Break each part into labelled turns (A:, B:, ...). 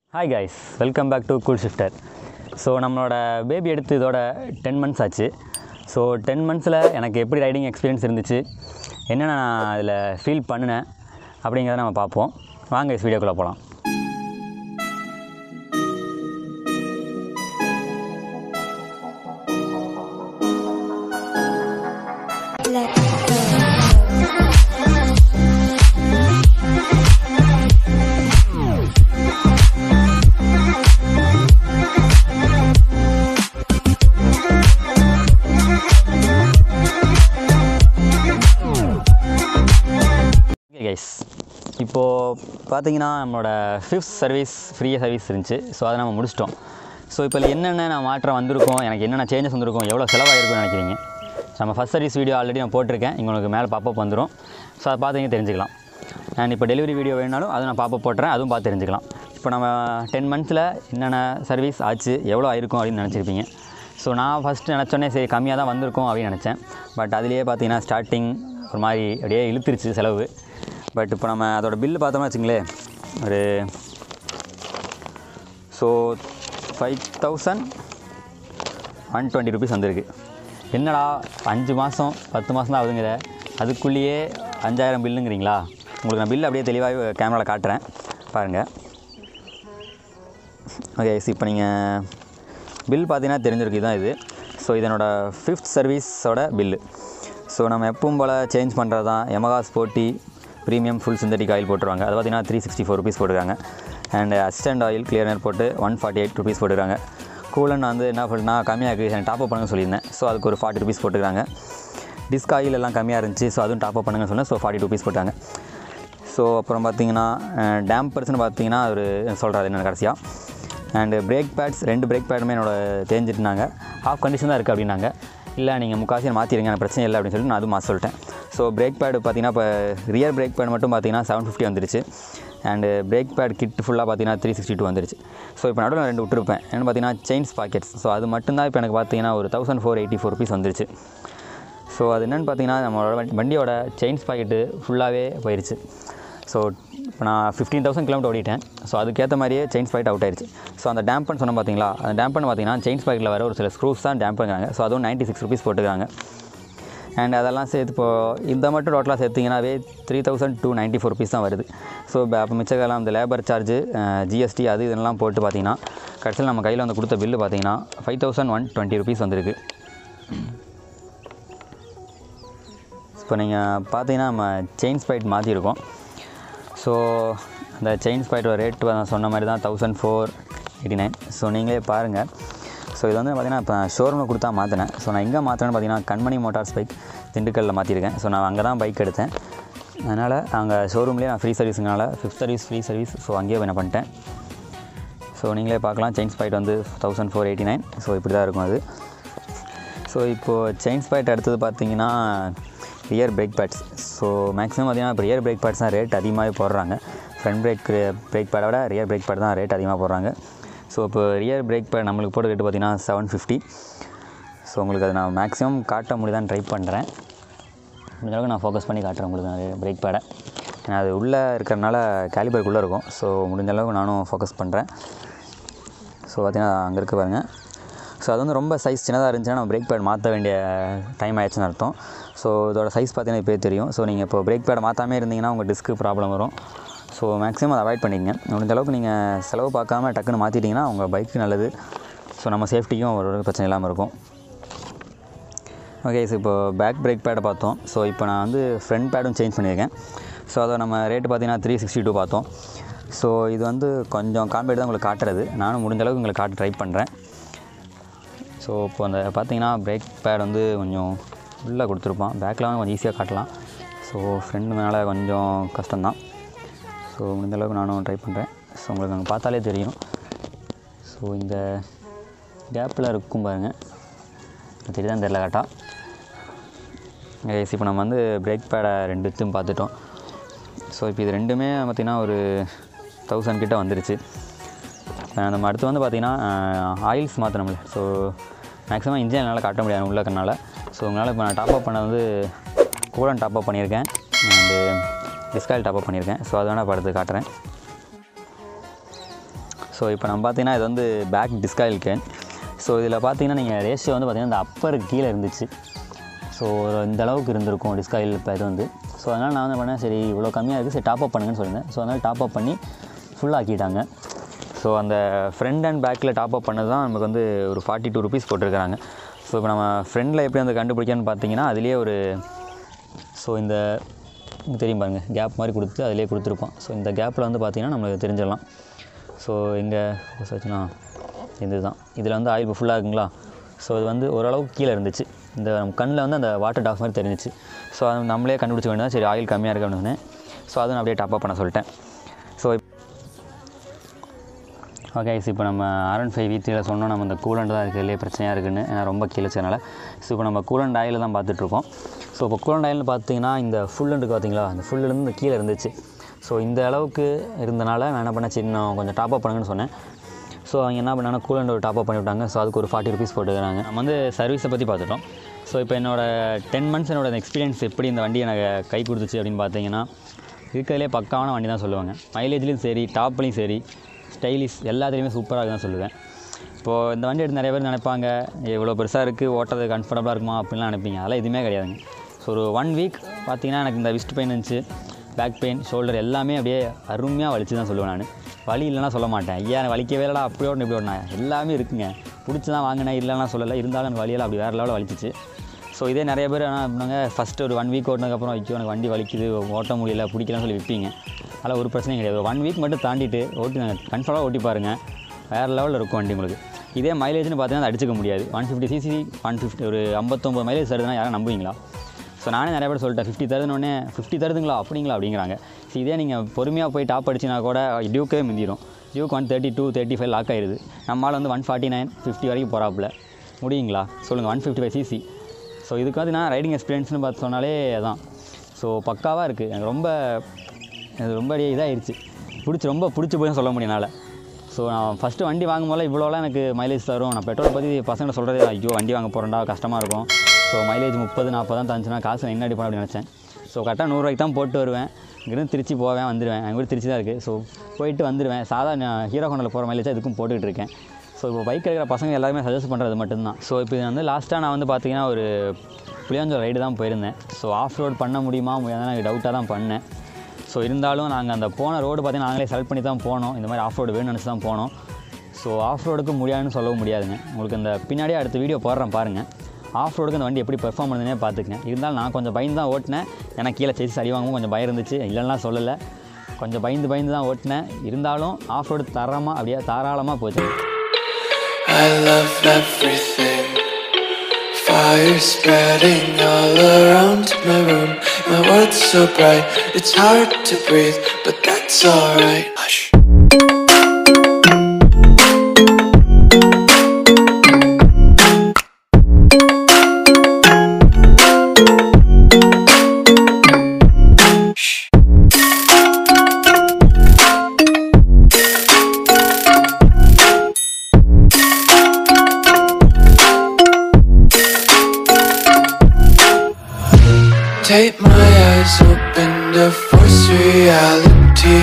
A: Hi guys welcome back to Cool Shifter so நம்மளோட baby எடுத்து இதோட டென் மந்த்ஸ் ஆச்சு ஸோ டென் மந்த்ஸில் எனக்கு எப்படி ரைடிங் எக்ஸ்பீரியன்ஸ் இருந்துச்சு என்னென்ன நான் அதில் ஃபீல் பண்ணினேன் அப்படிங்கிறத நம்ம பார்ப்போம் வாங்க இஸ் வீடியோக்குள்ளே போகலாம்
B: Let go.
A: ஓகே கைஸ் இப்போது பார்த்தீங்கன்னா நம்மளோட ஃபிஃப்த் சர்வீஸ் ஃப்ரீ சர்வீஸ் இருந்துச்சு ஸோ அதை நம்ம முடிச்சிட்டோம் ஸோ இப்போ இதுல என்னென்ன நான் மாற்றம் வந்திருக்கும் எனக்கு என்னென்ன சேஞ்சஸ் வந்திருக்கும் எவ்வளோ செலவாயிருக்கும்னு நினைக்கிறீங்க நம்ம ஃபஸ்ட் சர்வீஸ் வீடியோ ஆல்ரெடி நான் போட்டிருக்கேன் உங்களுக்கு மேலே பாப்பப் வந்துடும் ஸோ அதை பார்த்தீங்க தெரிஞ்சுக்கலாம் அண்ட் இப்போ டெலிவரி வீடியோ வேணாலும் அதை நான் பாப்பப் போட்டுறேன் அதுவும் பார்த்து தெரிஞ்சுக்கலாம் இப்போ நம்ம டென் மந்த்ஸில் என்னென்ன சர்வீஸ் ஆச்சு எவ்வளோ ஆயிருக்கும் அப்படின்னு நினச்சிருப்பீங்க ஸோ நான் ஃபஸ்ட்டு நினச்சோன்னே சரி கம்மியாக தான் வந்திருக்கும் அப்படின்னு நினச்சேன் பட் அதுலேயே பார்த்தீங்கன்னா ஸ்டார்டிங் ஒரு மாதிரி அப்படியே இழுத்துருச்சு செலவு பட் இப்போ நம்ம அதோட பில்லு பார்த்தோம்னா வச்சுங்களேன் ஒரு so five thousand one twenty rupees வந்திருக்கு என்னடா அஞ்சு மாதம் பத்து மாதம் தான் ஆகுதுங்கிற அதுக்குள்ளேயே அஞ்சாயிரம் பில்லுங்கிறீங்களா உங்களுக்கு நான் பில் அப்படியே தெளிவாக கேமராவில் காட்டுறேன் பாருங்கள் ஓகே இப்போ நீங்கள் பில் பார்த்தீங்கன்னா தெரிஞ்சிருக்கு தான் இது ஸோ இதனோட ஃபிஃப்த் சர்வீஸோட பில்லு ஸோ நம்ம எப்பவும் போல் சேஞ்ச் பண்ணுறது தான் Yamaha sporty premium full synthetic oil போட்டுருவாங்க அது பார்த்தீங்கன்னா த்ரீ சிக்ஸ்டி ஃபோர் ருபீஸ் போட்டுருக்காங்க அண்ட் அசிஸ்டன்ட் ஆயில் கிளியர்னர் போட்டு ஒன் ஃபார்ட்டி எயிட் ருபீஸ் போட்டுருக்காங்க கூலன் வந்து என்ன பண்ணா கம்மியாக இருக்குது எனக்கு டாப் அப் பண்ணுங்க சொல்லியிருந்தேன் ஸோ அதுக்கு ஒரு ஃபார்ட்டி ருபீஸ் போட்டுருக்காங்க டிஸ்க் ஆயில் எல்லாம் கம்மியாக இருந்துச்சு ஸோ அதுவும் டாப் அப் பண்ணுங்க சொன்னேன் ஸோ ஃபார்ட்டி ருபீஸ் போட்டாங்க ஸோ அப்புறம் பார்த்தீங்கன்னா டேம்பர்ஸ்னு பார்த்தீங்கன்னா ஒரு சொல்கிறாரு என்ன கடைசியாக அண்டு பிரேக் பேட்ஸ் ரெண்டு பிரேக் பேடுமே என்னோட தேஞ்சிட்டுனாங்க ஆஃப் கண்டிஷன் தான் இருக்குது அப்படின்னாங்க இல்லை நீங்கள் முக்காசி மாற்றிடுங்க எனக்கு பிரச்சனை இல்லை அப்படின்னு சொல்லிட்டு நான் அதுவும் மாற்ற சொல்லிட்டேன் ஸோ பிரேக் பேடு பார்த்தீங்கன்னா இப்போ ரியர் பிரேக் பேட் மட்டும் பார்த்தீங்கன்னா செவன் ஃபிஃப்டி வந்துருச்சு அண்டு பிரேக் பேட் கிட் ஃபுல்லாக பார்த்தீங்கன்னா த்ரீ சிக்ஸ்டி டூ வந்துருச்சு ஸோ இப்போ நடுவில் ரெண்டு விட்டுருப்பேன் என்னென்னு பார்த்தீங்கன்னா செயின்ஸ் பாக்கெட்ஸ் ஸோ அது மட்டும்தான் இப்போ எனக்கு பார்த்தீங்கன்னா ஒரு thousand four eighty four rupees வந்துருச்சு ஸோ அது என்னென்னு பார்த்தீங்கன்னா நம்மளோட வண்டி- வண்டியோட செயின்ஸ் பாக்கெட்டு ஃபுல்லாகவே போயிடுச்சு ஸோ இப்போ நான் ஃபிஃப்டீன் தௌசண்ட் கிலோமீட்டர் ஓடிட்டேன் ஸோ அதுக்கேற்ற மாதிரியே செயின்ஸ் பாக்கெட் அவுட் ஆயிடுச்சு ஸோ அந்த டேம்பன் சொன்ன பார்த்தீங்களா அந்த டேம்பன் பார்த்தீங்கன்னா செயின்ஸ் பாக்கெட்டில் வர ஒரு சில ஸ்க்ரூஸ் தான் டேம்புங்கிறாங்க ஸோ அதுவும் நைன்ட்டி சிக்ஸ் ருபீஸ் போட்டுக்கிறாங்க அண்ட் அதெல்லாம் சேர்த்து இப்போ இந்த மட்டும் டோட்டலாக சேர்த்திங்கனாவே three thousand two ninety four rupees தான் வருது ஸோ அப்போ மிச்சக்கெல்லாம் இந்த லேபர் சார்ஜு ஜிஎஸ்டி அது இதெல்லாம் போட்டு பார்த்தீங்கன்னா கடைசியில் நம்ம கையில் வந்து கொடுத்த பில்லு பார்த்தீங்கன்னா five thousand one twenty rupees வந்திருக்கு இப்போ நீங்கள் பார்த்தீங்கன்னா நம்ம செயின் ஸ்பைட் மாற்றிருக்கோம் ஸோ அந்த செயின் ஸ்பைட்டோட ரேட் நான் சொன்ன மாதிரி தான் thousand four eighty nine so நீங்களே பாருங்கள் ஸோ இது வந்து பார்த்தீங்கன்னா இப்போ ஷோரூமில் கொடுத்தா மாற்றினேன் ஸோ நான் எங்கே மாற்றினேன்னு பார்த்தீங்கன்னா கண்மணி மோட்டார்ஸ் பைக் திண்டுக்கல்லில் மாற்றிருக்கேன் ஸோ நான் அங்கே தான் பைக் எடுத்தேன் அதனால் அங்கே ஷோரூம்லேயே நான் ஃப்ரீ சர்வீஸுங்கனால fifth service free service so அங்கேயே என்ன பண்ணிட்டேன் ஸோ நீங்களே பார்க்கலாம் செயின் ஸ்பைட் வந்து thousand four eighty nine so இப்படி தான் இருக்கும் அது ஸோ இப்போது செயின் ஸ்பைட் அடுத்தது பார்த்தீங்கன்னா rear brake pads so maximum பார்த்தீங்கன்னா இப்போ ரியர் பிரேக் பேட்ஸ் தான் ரேட் அதிகமாகவே போடுறாங்க ஃப்ரண்ட் பிரேக் பிரேக் பேடை விட ரியர் பிரேக் பேட் தான் ரேட் அதிகமாக போடுறாங்க ஸோ இப்போ ரியர் பிரேக் பேட் நம்மளுக்கு போட்ட ரேட்டு பார்த்தீங்கன்னா செவன் ஃபிஃப்டி ஸோ உங்களுக்கு அதை நான் மேக்ஸிமம் காட்ட முடியுதான்னு ட்ரை பண்ணுறேன் முடிஞ்ச அளவுக்கு நான் ஃபோக்கஸ் பண்ணி காட்டுறேன் உங்களுக்கு அந்த பிரேக் பேடை ஏன்னா அது உள்ளே இருக்கிறனால கேலிபருக்குள்ளே இருக்கும் ஸோ முடிஞ்ச அளவுக்கு நானும் ஃபோக்கஸ் பண்ணுறேன் ஸோ பார்த்தீங்கன்னா அங்கே இருக்க பாருங்கள் ஸோ அது வந்து ரொம்ப சைஸ் சின்னதாக இருந்துச்சுன்னா நம்ம பிரேக் பேட் மாற்ற வேண்டிய டைம் ஆயிடுச்சுன்னு அர்த்தம் ஸோ இதோட சைஸ் பார்த்தீங்கன்னா இப்போ தெரியும் ஸோ நீங்கள் இப்போ பிரேக் பேட் மாற்றாமே இருந்தீங்கன்னா உங்கள் டிஸ்க்கு ப்ராப்ளம் வரும் ஸோ மேக்ஸிமம் அதை அவாய்ட் பண்ணிக்கங்க முடிஞ்ச அளவுக்கு நீங்கள் செலவு பார்க்காம டக்குன்னு மாற்றிட்டிங்கன்னா உங்கள் பைக்கு நல்லது ஸோ நம்ம சேஃப்டிக்கும் ஒரு பிரச்சனை இல்லாமல் இருக்கும் ஓகே ஸோ இப்போ பேக் பிரேக் பேடை பார்த்தோம் ஸோ இப்போ நான் வந்து ஃப்ரண்ட் பேடும் சேஞ்ச் பண்ணியிருக்கேன் ஸோ அதை நம்ம ரேட்டு பார்த்தீங்கன்னா த்ரீ சிக்ஸ்டி டூ பார்த்தோம் ஸோ இது வந்து கொஞ்சம் காம்பேட் தான் உங்களுக்கு காட்டுறது நானும் முடிஞ்ச அளவுக்கு உங்களுக்கு காட்ட ட்ரை பண்ணுறேன் ஸோ இப்போ அந்த பார்த்தீங்கன்னா பிரேக் பேட் வந்து கொஞ்சம் உள்ளே கொடுத்துருப்பான் பேக்கில் வந்து கொஞ்சம் ஈஸியாக காட்டலாம் ஸோ ஃப்ரெண்டு மேலே கொஞ்சம் கஷ்டம்தான் ஸோ முடிஞ்ச அளவுக்கு நானும் ட்ரை பண்ணுறேன் ஸோ உங்களுக்கு அங்கே பார்த்தாலே தெரியும் ஸோ இந்த கேப்பில் இருக்கும் பாருங்கள் தெரியுதான் தெரில கரெக்டாக கைஸ் இப்போ நம்ம வந்து பிரேக் பேடை ரெண்டுத்தையும் பார்த்துட்டோம் ஸோ இப்போ இது ரெண்டுமே பார்த்திங்கன்னா ஒரு தௌசண்ட் கிட்ட வந்துருச்சு அஹ் நம்ம அடுத்து வந்து பார்த்திங்கன்னா ஆயில்ஸ் மாற்றணும்ல ஸோ மேக்ஸிமம் இன்ஜின் என்னால் காட்ட முடியாது உள்ள இருக்கறனால ஸோ உங்களால் இப்போ நான் டாப் அப் பண்ணது வந்து கூலன் டாப் அப் பண்ணியிருக்கேன் அண்டு டிஸ்காயில் டாப் அப் பண்ணியிருக்கேன் ஸோ அது வேணால் இப்போ அடுத்து காட்டுறேன் ஸோ ஸோ இப்போ நம்ம பார்த்தீங்கன்னா இது வந்து பேக் டிஸ்காயில் கேன் ஸோ இதில் பார்த்தீங்கன்னா நீங்கள் ரேஷியோ வந்து பார்த்தீங்கன்னா இந்த அப்பருக்கு கீழே இருந்துச்சு ஸோ இந்த அளவுக்கு இருந்திருக்கும் டிஸ்காயில் இப்போ இது வந்து ஸோ அதனால் நான் வந்து பண்ணேன் சரி இவ்வளோ கம்மியாக இருக்குது சரி டாப் அப் பண்ணுங்கன்னு சொல்லியிருந்தேன் ஸோ அதனால் டாப் அப் பண்ணி ஃபுல் ஆக்கிட்டாங்க ஸோ அந்த ஃப்ரண்ட் அண்ட் பேக்கில் டாப் அப் பண்ணது தான் நமக்கு வந்து ஒரு ஃபார்ட்டி டூ ருபீஸ் போட்டிருக்காங்க ஸோ இப்போ நம்ம ஃப்ரெண்டில் எப்படி வந்து கண்டுபிடிக்கன்னு பார்த்தீங்கன்னா அதுலேயே ஒரு ஸோ இந்த இங்க தெரியும் பாருங்கள் கேப் மாதிரி கொடுத்து அதிலே கொடுத்துருப்போம் ஸோ இந்த கேப்பில் வந்து பார்த்தீங்கன்னா நம்மளுக்கு தெரிஞ்சிடலாம் ஸோ இங்கே வச்சுனா இது தான் இதில் வந்து ஆயில் ஃபுல்லாக இருக்குங்களா ஸோ இது வந்து ஓரளவுக்கு கீழே இருந்துச்சு இந்த நம்ம கண்ணில் வந்து அந்த வாட்டர் டாப் மாதிரி தெரிஞ்சிச்சு ஸோ அது நம்மளே கண்டுபிடிச்ச வேண்டியதான் சரி ஆயில் கம்மியாக இருக்கு அப்படின்னு ஸோ அதை நான் அப்படியே டாப் அப் பண்ண சொல்லிட்டேன் ஸோ ஓகே இப்போ நம்ம ஆர்என் ஃபைவ் வீத்தியில் சொன்னோம் நம்ம இந்த கூலண்ட் தான் இருக்கிறதுலே பிரச்சனையாக இருக்குன்னு ஏன்னா ரொம்ப கீழச்சனால ஸோ இப்போ நம்ம கூலண்ட் ஆயில் தான் பார்த்துட்ருக்கோம் ஸோ இப்போ கூலண்ட் ஆயில்னு பார்த்தீங்கன்னா இந்த ஃபுல்லுண்டு பார்த்தீங்களா அந்த ஃபுல்லுலேருந்து இந்த கீழே இருந்துச்சு ஸோ இந்த அளவுக்கு இருந்தனால நான் என்ன பண்ணேன் சின்ன கொஞ்சம் டாப் அப் பண்ணுங்கன்னு சொன்னேன் ஸோ அவங்க என்ன பண்ணாங்கன்னா கூலண்ட் ஒரு டாப் அப் பண்ணி விட்டாங்க ஸோ அதுக்கு ஒரு ஃபார்ட்டி ருபீஸ் போட்டுக்கிறாங்க நம்ம வந்து சர்வீஸை பற்றி பார்த்துட்டோம் ஸோ இப்போ என்னோட டென் மந்த்ஸ் என்னோட எக்ஸ்பீரியன்ஸ் எப்படி இந்த வண்டி எனக்கு கை கொடுத்துச்சு அப்படின்னு பார்த்தீங்கன்னா இருக்கிறதுலே பக்காவான வண்டி தான் சொல்லுவாங்க மைலேஜ்லேயும் சரி டாப்லேயும் சரி ஸ்டைலிஷ் எல்லாத்துலேயுமே சூப்பராக இருக்குன்னு சொல்லுவேன் இப்போது இந்த வண்டி எடுத்து நிறைய பேர் நினைப்பாங்க இவ்வளோ பெருசாக இருக்குது ஓட்டுறது கம்ஃபர்டபுளாக இருக்குமா அப்படின்லாம் நினைப்பீங்க அதெல்லாம் எதுவுமே கிடையாதுங்க ஸோ ஒரு ஒன் வீக் பார்த்தீங்கன்னா எனக்கு இந்த விஸ்ட் பெயின் இருந்துச்சு பேக் பெயின் ஷோல்டர் எல்லாமே அப்படியே அருமையாக வலிச்சு தான் சொல்லுவேன் நான் வலி இல்லைன்னா சொல்ல மாட்டேன் ஐயா எனக்கு வலிக்கவே இல்லைடா அப்படி ஓடணும் இப்படி ஓடணும் எல்லாமே இருக்குங்க பிடிச்சி தான் வாங்கினேன் இல்லைன்னா சொல்லலை இருந்தாலும் எனக்கு வலியெல்லாம் அப்படி வேறு லெவலில் வலிச்சிச்சு ஸோ இதே நிறைய பேர் என்ன பண்ணாங்க ஃபஸ்ட்டு ஒரு ஒன் வீக் ஓட்டினதுக்கப்புறம் ஐயோ எனக்கு வண்டி வலிக்குது ஓட்ட முடியல பிடிக்கலன்னு சொல்லி விற்பீங்க அதெல்லாம் ஒரு பிரச்சனையும் கிடையாது ஒன் வீக் மட்டும் தாண்டிட்டு ஓட்டி கன்ஃபார்மாக ஓட்டி பாருங்கள் வேறு லெவலில் இருக்கும் வண்டி உங்களுக்கு இதே மைலேஜ்னு பார்த்தீங்கன்னா அதை அடிச்சுக்க முடியாது one fifty CC one fifty ஒரு ஐம்பத்தொம்பது மைலேஜ் தருதுன்னா யாரும் நம்புவீங்களா ஸோ நானே நிறைய பேர் சொல்லிட்டேன் ஃபிஃப்டி தருதுனோடனே ஃபிஃப்டி தருதுங்களா அப்படிங்களா அப்படிங்கிறாங்க ஸோ இதே நீங்கள் பொறுமையாக போய் டாப் அடிச்சினா கூட டியூக்கே மிந்திரும் Duke one thirty two thirty five lock ஆயிடுது நம்மளால் வந்து ஒன் ஃபார்ட்டி நைன் ஃபிஃப்டி வரைக்கும் போகிறாப்புல முடியுங்களா சொல்லுங்கள் one fifty five CC so இதுக்கு வந்து நான் ரைடிங் எக்ஸ்பீரியன்ஸ்னு பார்த்து சொன்னாலே அதான் ஸோ பக்காவாக இருக்குது எனக்கு ரொம்ப எனக்கு ரொம்ப இதாகிடுச்சு பிடிச்சி ரொம்ப பிடிச்சி போய் சொல்ல முடியும் என்னால் ஸோ நான் ஃபஸ்ட்டு வண்டி வாங்கும் போல இவ்வளோலாம் எனக்கு மைலேஜ் தரும் நான் பெட்ரோல் பற்றி பசங்களை சொல்கிறதே ஐயோ வண்டி வாங்க போகிறேன்டா கஷ்டமாக இருக்கும் ஸோ மைலேஜ் முப்பது நாற்பது தான் தந்துச்சுன்னா காசு நான் என்ன அடிப்பேன் அப்படின்னு நினச்சேன் ஸோ கரெக்டாக நூறுரூவாய்க்கு தான் போட்டு வருவேன் இங்கேருந்து திருச்சி போவேன் வந்துடுவேன் எங்கள் வீடு திருச்சி தான் இருக்குது ஸோ போயிட்டு வந்துடுவேன் சாதாரண ஹீரோ ஹோண்டில் போகிற மைலேஜ் இதுக்கும் போட்டுக்கிட்டு இருக்கேன் ஸோ இப்போ பைக் இருக்கிற பசங்க எல்லாருமே சஜஸ்ட் பண்ணுறது மட்டும்தான் ஸோ இப்போ இது வந்து லாஸ்ட்டாக நான் வந்து பார்த்தீங்கன்னா ஒரு புளியாஞ்சோர் ரைடு தான் போயிருந்தேன் ஸோ ஆஃப் ரோட் பண்ண முடியுமா முடியாதுன்னு எனக்கு டவுட்டாக தான் பண்ணேன் ஸோ இருந்தாலும் நாங்கள் அந்த போன ரோடு பார்த்தீங்கன்னா நாங்களே செலக்ட் பண்ணி தான் போனோம் இந்த மாதிரி ஆஃப் ரோடு வேணும்னு நினச்சி தான் போனோம் ஸோ ஆஃப் ரோடுக்கு முடியாதுன்னு சொல்லவும் முடியாதுங்க உங்களுக்கு இந்த பின்னாடியே அடுத்த வீடியோ போடுறேன் பாருங்கள் ஆஃப் ரோடுக்கு அந்த வண்டி எப்படி பெர்ஃபார்ம் பண்ணுதுனே பார்த்துக்கங்க இருந்தாலும் நான் கொஞ்சம் பயந்து தான் ஓட்டினேன் ஏன்னா கீழே சேசி அடி வாங்கவும் கொஞ்சம் பயம் இருந்துச்சு இல்லைன்னா சொல்லலை கொஞ்சம் பயந்து பயந்து தான் ஓட்டினேன் இருந்தாலும் ஆஃப் ரோடு தரமாக அப்படியே தாராளமாக போச்சு
C: I love everything. Fire spreading all around my room. My world's so bright, it's hard to breathe, but that's alright. Hush. Tape my eyes open to force reality.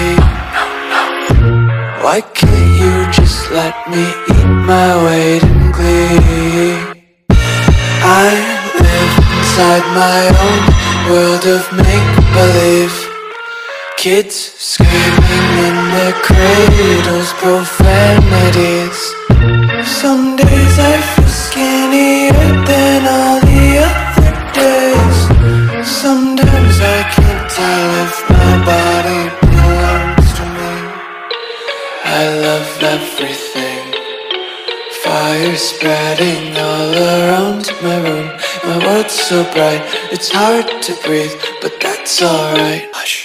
C: Why can't you just let me eat my weight in glee? I live inside my own world of make believe. Kids screaming in their cradles, profanities. Some days I feel skinnier than all the other days. Sometimes I can't tell if my body belongs to me. I love everything. Fire spreading all around my room. My world's so bright, it's hard to breathe, but that's alright. Hush.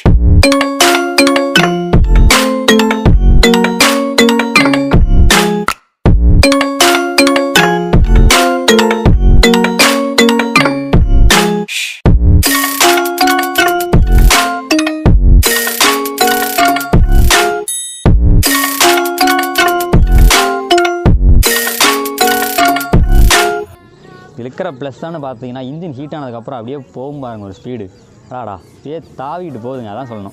A: இருக்கிற ப்ளஸ்ஸானு பார்த்தீங்கன்னா engine heat ஆனதுக்கப்புறம் அப்படியே போகும் பாருங்க ஒரு speed அடாடா அப்படியே தாவிட்டு போகுதுங்க அதான் சொல்லணும்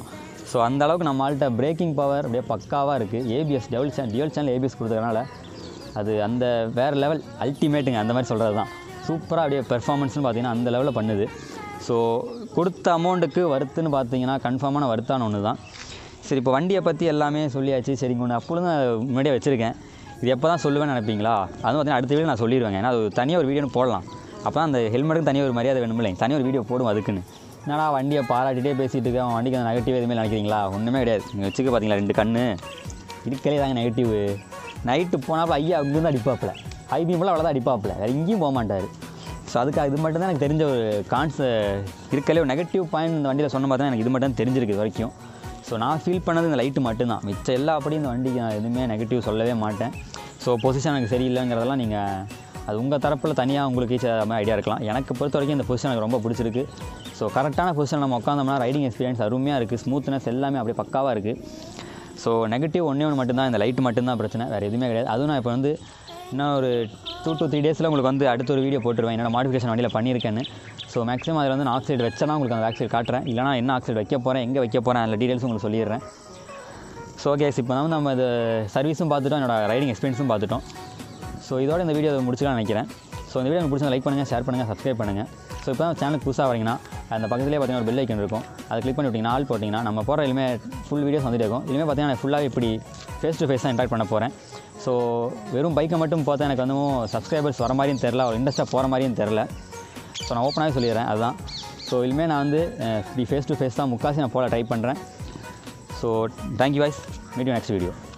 A: ஸோ அந்த அளவுக்கு நம்மள்கிட்ட பிரேக்கிங் பவர் அப்படியே பக்காவாக இருக்குது ABS dual channel dual channel ABS கொடுத்ததுனால அது அந்த வேறு லெவல் அல்டிமேட்டுங்க அந்த மாதிரி சொல்கிறது தான் சூப்பராக அப்படியே பெர்ஃபார்மன்ஸ்னு பார்த்தீங்கன்னா அந்த லெவலில் பண்ணுது ஸோ கொடுத்த அமௌண்ட்டுக்கு வருத்துன்னு பார்த்தீங்கன்னா கன்ஃபார்மான வருத்தான ஒன்று தான் சரி இப்போ வண்டியை பற்றி எல்லாமே சொல்லியாச்சு சரிங்க ஒன்று அப்பொழுது நான் முன்னாடியே வச்சுருக்கேன் இது எப்போ தான் சொல்லுவேன்னு நினைப்பீங்களா அதுவும் பார்த்தீங்கன்னா அடுத்த வீடியோ நான் சொல்லிடுவேங்க ஏன்னா அது தனியாக ஒரு வீடியோன்னு போடலாம் அப்போ தான் அந்த ஹெல்மெட்டுக்கு தனியாக ஒரு மரியாதை வேணும் இல்லைங்க தனியாக ஒரு வீடியோ போடும் அதுக்குன்னு என்னடா வண்டியை பாராட்டிகிட்டே பேசிகிட்டு இருக்கேன் அவன் வண்டிக்கு அந்த நெகட்டிவ் எதுவுமே நினைக்கிறீங்களா ஒன்றுமே கிடையாது நீங்கள் வச்சுக்க பார்த்தீங்களா ரெண்டு கண்ணு இருக்கலே தாங்க நெகட்டிவ் நைட்டு போனாப்புல ஐயா அங்கேருந்து அடிப்பாப்புல ஐபிஎம்ல அவ்வளோதான் அடிப்பாப்புல வேறு எங்கேயும் போக மாட்டார் ஸோ அதுக்கு இது மட்டும் தான் எனக்கு தெரிஞ்ச ஒரு கான்ஸ் இருக்கலே ஒரு நெகட்டிவ் பாயிண்ட் இந்த வண்டியில் சொன்ன மாதிரி தான் எனக்கு இது மட்டும் தான் தெரிஞ்சிருக்கு இது வரைக்கும் ஸோ நான் ஃபீல் பண்ணது இந்த லைட்டு மட்டும்தான் மிச்சம் எல்லா அப்படியும் இந்த வண்டிக்கு நான் எதுவுமே நெகட்டிவ் சொல்லவே மாட்டேன் ஸோ பொசிஷன் எனக்கு சரியில்லைங்கிறதெல்லாம் நீங்கள் அது உங்கள் தரப்பில் தனியாக உங்களுக்கு ஈச்ச மாதிரி ஐடியா இருக்கலாம் எனக்கு பொறுத்த வரைக்கும் இந்த பொசிஷன் எனக்கு ரொம்ப பிடிச்சிருக்கு ஸோ கரெக்டான பொசிஷன் நம்ம உட்காந்தோம்னா ரைடிங் எக்ஸ்பீரியன்ஸ் அருமையாக இருக்குது ஸ்மூத்னஸ் எல்லாமே அப்படியே பக்காவாக இருக்குது ஸோ நெகட்டிவ் ஒன்றே ஒன்று மட்டும்தான் இந்த லைட்டு மட்டும்தான் பிரச்சனை வேறு எதுவுமே கிடையாது அதுவும் நான் இப்போ வந்து இன்னும் ஒரு டூ to த்ரீ டேஸில் உங்களுக்கு வந்து அடுத்த ஒரு வீடியோ போட்டுருவேன் என்னோட மாடிஃபிகேஷன் வண்டியில் பண்ணியிருக்கேன்னு ஸோ மேக்ஸிமம் அதில் வந்து நான் ஆக்சைடு வச்சேன்னா உங்களுக்கு அந்த ஆக்சைடு காட்டுறேன் இல்லைனா என்ன ஆக்சைடு வைக்க போகிறேன் எங்கே வைக்க போகிறேன் அதில் டீட்டெயில்ஸ் உங்களுக்கு சொல்லிடுறேன் ஸோ ஓகே இப்போ வந்து நம்ம இது சர்வீஸும் பார்த்துட்டோம் என்னோட ரைடிங் எக்ஸ்பீரியன்ஸும் பார்த்துட்டோம் ஸோ இதோட இந்த வீடியோ முடிச்சுக்கலாம் நினைக்கிறேன் ஸோ இந்த வீடியோ உங்களுக்கு பிடிச்சா லைக் பண்ணுங்கள் ஷேர் பண்ணுங்கள் சப்ஸ்கிரைப் பண்ணுங்கள் ஸோ இப்போ தான் சேனலுக்கு புதுசாக வரீங்கன்னா அந்த பக்கத்துலேயே பார்த்தீங்கன்னா ஒரு பெல் ஐக்கன் இருக்கும் அதை கிளிக் பண்ணி விட்டிங்கன்னா ஆல் போட்டிங்கன்னா நம்ம போகிற இனிமேல் ஃபுல் வீடியோஸ் வந்துட்டு இருக்கும் இனிமேல் பார்த்தீங்கன்னா நான் ஃபுல்லாக இப்படி ஃபேஸ் டு ஃபேஸ் தான் இன்ட்ராக்ட் பண்ண போகிறேன் ஸோ வெறும் பைக்கை மட்டும் பார்த்தா எனக்கு வந்து சப்ஸ்கிரைபர்ஸ் வர மாதிரியும் தெரில ஒரு இன்ட்ரெஸ்ட்டாக போகிற மாதிரியும் தெரில ஸோ நான் ஓப்பனாகவே சொல்லிடுறேன் அதுதான் ஸோ இனிமேல் நான் வந்து இப்படி ஃபேஸ் டு ஃபேஸ் தான் முக்காசி நான் போல ட்ரை பண்ணுறேன் so thank you wise meet you next video